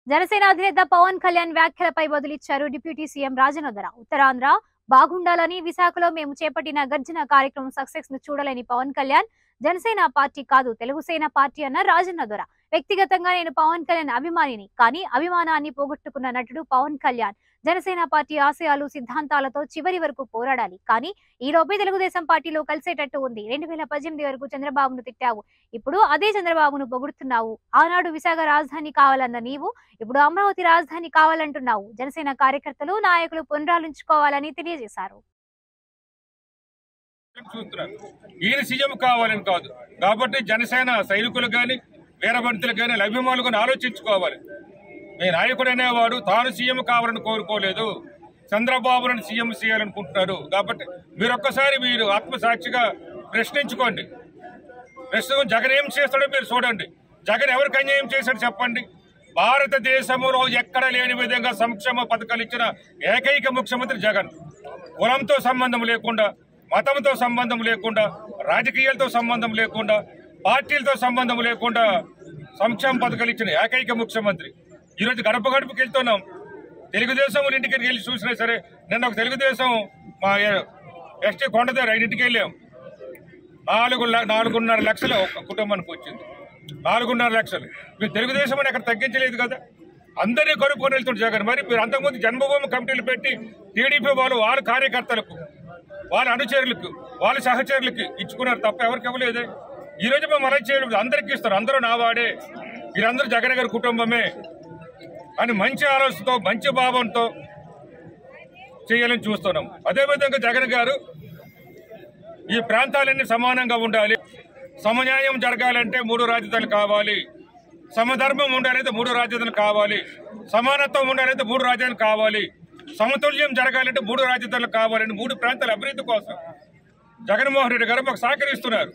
జనసేన అధినేత పవన్ కళ్యాణ్ వ్యాఖ్యలపై బదులిచ్చారు డిప్యూటీ సీఎం రాజనోదర ఉత్తరాంధ్ర బాగుండాలని విశాఖలో మేము చేపట్టిన గర్జన కార్యక్రమం సక్సెస్ ను చూడలేని పవన్ కళ్యాణ్ జనసేన పార్టీ కాదు తెలుగుసేన పార్టీ అన్న రాజన్నదొర వ్యక్తిగతంగా నేను పవన్ కళ్యాణ్ అభిమానిని కానీ అభిమానాన్ని పోగొట్టుకున్న నటుడు పవన్ కళ్యాణ్ జనసేన పార్టీ ఆశయాలు సిద్ధాంతాలతో చివరి వరకు పోరాడాలి కానీ ఈ లోపే తెలుగుదేశం పార్టీలో కలిసేటట్టు ఉంది రెండు వేల పద్దెనిమిది వరకు చంద్రబాబును తిట్టావు ఇప్పుడు అదే చంద్రబాబును పొగుడుతున్నావు ఆనాడు విశాఖ రాజధాని కావాలన్న నీవు ఇప్పుడు అమరావతి రాజధాని కావాలంటున్నావు జనసేన కార్యకర్తలు నాయకులు పునరాలించుకోవాలని తెలియజేశారు చూస్తున్నారు ఈయన సీఎం కావాలని కాదు కాబట్టి జనసేన సైనికులు కానీ వీరభంతులు కానీ అభిమానులు కానీ ఆలోచించుకోవాలి మీ నాయకుడు అనేవాడు తాను సీఎం కావాలని కోరుకోలేదు చంద్రబాబును సీఎం చేయాలనుకుంటున్నారు కాబట్టి మీరు ఒక్కసారి మీరు ఆత్మసాక్షిగా ప్రశ్నించుకోండి ప్రస్తుతం జగన్ ఏం చేస్తాడో మీరు చూడండి జగన్ ఎవరికి అన్యాయం చేశాడు చెప్పండి భారతదేశంలో ఎక్కడ లేని విధంగా సంక్షేమ పథకాలు ఇచ్చిన ఏకైక ముఖ్యమంత్రి జగన్ కులంతో సంబంధం లేకుండా మతంతో సంబంధం లేకుండా రాజకీయాలతో సంబంధం లేకుండా పార్టీలతో సంబంధం లేకుండా సంక్షేమ పథకాలు ఇచ్చిన ఏకైక ముఖ్యమంత్రి ఈరోజు గడప గడపకి వెళ్తున్నాం తెలుగుదేశం వాళ్ళ ఇంటికి వెళ్ళి చూసినా సరే నిన్న ఒక తెలుగుదేశం మా ఎస్టీ కొండ దగ్గర ఇంటికి వెళ్ళాం నాలుగు ల- నాలుగున్నర లక్షలు ఒక కుటుంబానికి వచ్చింది నాలుగున్నర లక్షలు మీరు తెలుగుదేశం అని అక్కడ తగ్గించలేదు కదా అందరినీ కనుక్కొని వెళ్తుంటారు జగన్ మరి మీరు అంతకుముందు జన్మభూమి కమిటీలు పెట్టి టీడీపీ వాళ్ళు వాళ్ళ కార్యకర్తలకు వాళ్ళ అనుచరులకు వాళ్ళ సహచరులకి ఇచ్చుకున్నారు తప్ప ఎవరికి ఇవ్వలేదే ఈ రోజు మేము అలా చేయలేదు అందరికీ ఇస్తారు అందరూ నా వాడే వీరందరూ జగన్ గారి కుటుంబమే అని మంచి ఆలోచనతో మంచి భావంతో చేయాలని చూస్తున్నాం అదేవిధంగా జగన్ గారు ఈ ప్రాంతాలన్నీ సమానంగా ఉండాలి సమన్యాయం జరగాలంటే మూడు రాజధానులు కావాలి సమధర్మం ఉండాలంటే మూడు రాజధానులు కావాలి సమానత్వం ఉండాలంటే మూడు రాజధానులు కావాలి సమతుల్యం జరగాలంటే మూడు రాజధానులు కావాలని మూడు ప్రాంతాల అభివృద్ధి కోసం జగన్మోహన్ రెడ్డి గారు మాకు సహకరిస్తున్నారు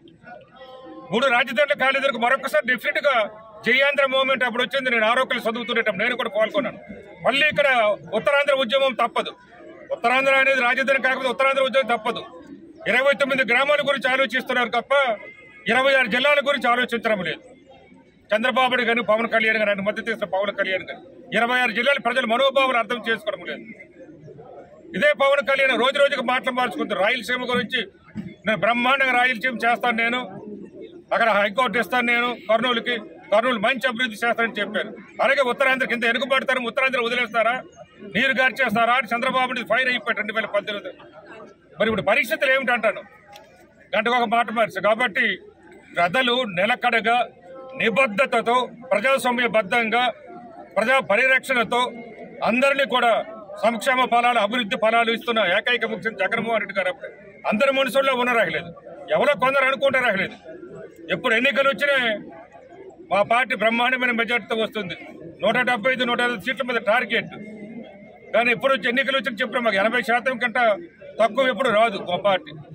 మూడు రాజధానుల కాలేజీలకు మరొకసారి డెఫినెట్ గా జయాంధ్ర మూవ్మెంట్ అప్పుడు వచ్చింది నేను ఆరోగ్యాలు చదువుతున్నట్టు నేను కూడా పాల్గొన్నాను మళ్ళీ ఇక్కడ ఉత్తరాంధ్ర ఉద్యమం తప్పదు ఉత్తరాంధ్ర అనేది రాజధాని కాకపోతే ఉత్తరాంధ్ర ఉద్యమం తప్పదు ఇరవై తొమ్మిది గ్రామాల గురించి ఆలోచిస్తున్నారు తప్ప ఇరవై ఆరు జిల్లాల గురించి ఆలోచించడం లేదు చంద్రబాబు నాయుడు గాని పవన్ కళ్యాణ్ గారు ఆయన మద్దతు ఇస్తున్న పవన్ కళ్యాణ్ గారు ఇరవై ఆరు జిల్లాల ప్రజల మనోభావాలు అర్థం చేసుకోవడం లేదు ఇదే పవన్ కళ్యాణ్ రోజు రోజుకి మాటలు మార్చుకుంటారు రాయలసీమ గురించి నేను బ్రహ్మాండంగా రాయలసీమ చేస్తాను నేను అక్కడ హైకోర్టు ఇస్తాను నేను కర్నూలుకి కర్నూలు మంచి అభివృద్ధి చేస్తానని చెప్పారు అలాగే ఉత్తరాంధ్ర కింద వెనుకబడతారు ఉత్తరాంధ్ర వదిలేస్తారా నీరు గార్చేస్తారా అని చంద్రబాబు నాయుడు ఫైర్ అయిపోయాడు రెండు వేల పద్దెనిమిది మరి ఇప్పుడు పరిస్థితులు ఏమిటి అంటాను గంటకు ఒక మాట మార్చు కాబట్టి ప్రజలు నిలకడగా నిబద్ధతతో ప్రజాస్వామ్యబద్ధంగా ప్రజా పరిరక్షణతో అందరినీ కూడా సంక్షేమ ఫలాలు అభివృద్ధి ఫలాలు ఇస్తున్న ఏకైక ముఖ్యమంత్రి జగన్మోహన్ రెడ్డి గారు అప్పుడే అందరి మనుషుల్లో ఉండరాగలేదు ఎవరో కొందరు అనుకుంటారాగలేదు ఎప్పుడు ఎన్నికలు వచ్చినా మా పార్టీ బ్రహ్మాండమైన మెజార్టీతో వస్తుంది నూట డెబ్బై ఐదు నూట ఐదు సీట్ల మీద టార్గెట్ కానీ ఎప్పుడు వచ్చి ఎన్నికలు వచ్చి చెప్పిన మాకు ఎనభై శాతం కంటే తక్కువ ఎప్పుడు రాదు మా పార్టీ